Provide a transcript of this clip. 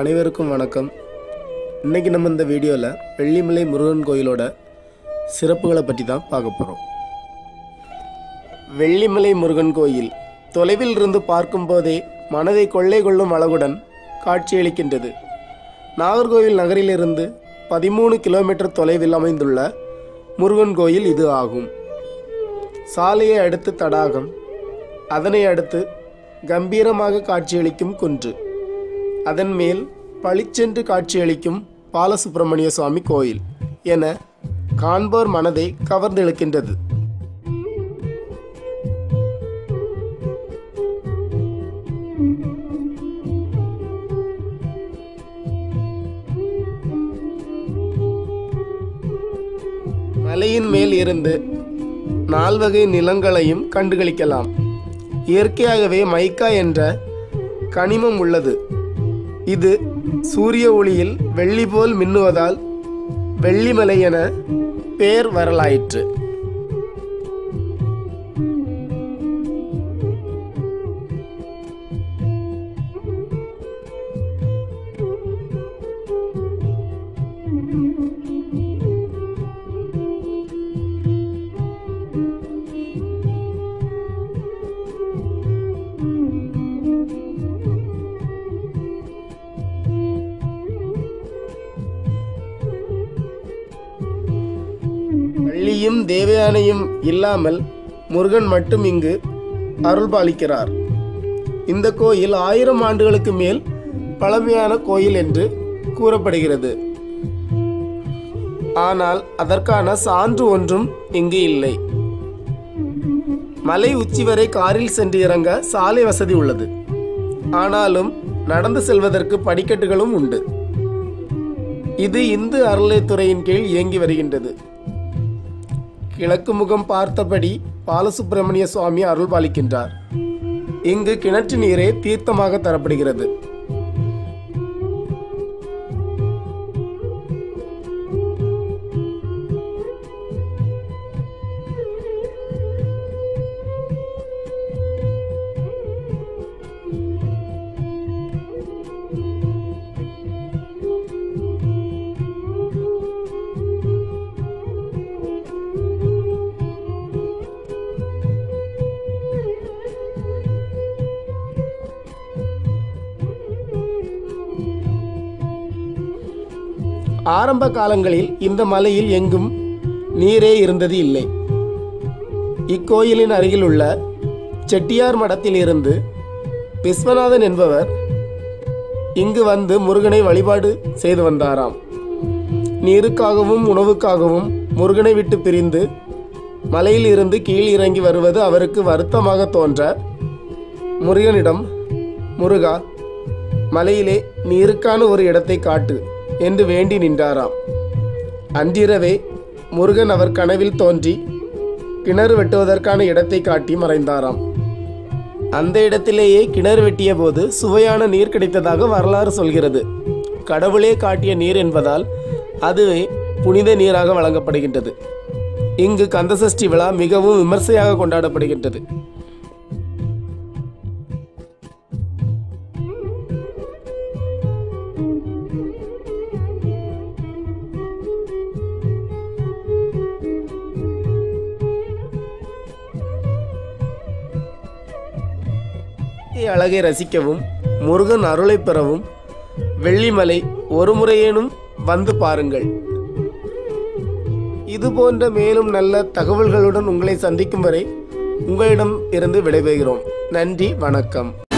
அனைவருக்கும் வணக்கம் இன்னைக்கு நம்ம இந்த வீடியோவில் வெள்ளிமலை முருகன் கோயிலோட சிறப்புகளை பற்றி தான் பார்க்க போகிறோம் வெள்ளிமலை முருகன் கோயில் தொலைவில் இருந்து பார்க்கும்போதே மனதை கொள்ளை கொள்ளும் அழகுடன் காட்சியளிக்கின்றது நாகர்கோவில் நகரிலிருந்து பதிமூணு கிலோமீட்டர் தொலைவில் அமைந்துள்ள முருகன் கோயில் இது ஆகும் சாலையை அடுத்து தடாகம் அதனை அடுத்து கம்பீரமாக காட்சியளிக்கும் குன்று அதன் மேல் பளிச்சென்று காட்சியளிக்கும் பாலசுப்பிரமணிய சுவாமி கோயில் என காண்போர் மனதை கவர்ந்திழுக்கின்றது மலையின் மேல் இருந்து நால்வகை நிலங்களையும் கண்டுகளிக்கலாம் இயற்கையாகவே மைக்கா என்ற கனிமம் உள்ளது இது சூரிய ஒளியில் வெள்ளி போல் மின்னுவதால் வெள்ளிமலை என பெயர் வரலாயிற்று வள்ளியும் தேவயானையும் இல்லாமல் முருகன் மட்டும் இங்கு அருள் பாலிக்கிறார் இந்த கோயில் ஆயிரம் ஆண்டுகளுக்கு மேல் பழமையான கோயில் என்று கூறப்படுகிறது ஆனால் அதற்கான சான்று ஒன்றும் இங்கு இல்லை மலை உச்சி வரை காரில் சென்று இறங்க சாலை வசதி உள்ளது ஆனாலும் நடந்து செல்வதற்கு படிக்கட்டுகளும் உண்டு இது இந்து அறநிலைத்துறையின் கீழ் இயங்கி வருகின்றது கிழக்கு முகம் பார்த்தபடி பாலசுப்பிரமணிய சுவாமி அருள் பாலிக்கின்றார் இங்கு கிணற்று நீரே தீர்த்தமாக தரப்படுகிறது ஆரம்ப காலங்களில் இந்த மலையில் எங்கும் நீரே இருந்தது இல்லை இக்கோயிலின் அருகில் உள்ள செட்டியார் மடத்தில் இருந்து விஸ்வநாதன் என்பவர் இங்கு வந்து முருகனை வழிபாடு செய்து வந்தாராம் நீருக்காகவும் உணவுக்காகவும் முருகனை விட்டு பிரிந்து மலையில் இருந்து கீழ் இறங்கி வருவது அவருக்கு வருத்தமாக தோன்ற முருகனிடம் முருகா மலையிலே நீருக்கான ஒரு இடத்தை காட்டு என்று வேண்டி நின்றாராம் அன்றிரவே முருகன் அவர் கனவில் தோன்றி கிணறு வெட்டுவதற்கான இடத்தை காட்டி மறைந்தாராம் அந்த இடத்திலேயே கிணறு வெட்டிய போது சுவையான நீர் கிடைத்ததாக வரலாறு சொல்கிறது கடவுளே காட்டிய நீர் என்பதால் அதுவே புனித நீராக வழங்கப்படுகின்றது இங்கு கந்தசஷ்டி விழா மிகவும் விமர்சையாக கொண்டாடப்படுகின்றது இயற்கை அழகை ரசிக்கவும் முருகன் அருளை பெறவும் வெள்ளிமலை ஒரு முறையேனும் வந்து பாருங்கள் இது போன்ற மேலும் நல்ல தகவல்களுடன் உங்களை சந்திக்கும் வரை உங்களிடம் இருந்து விடைபெறுகிறோம் நன்றி வணக்கம்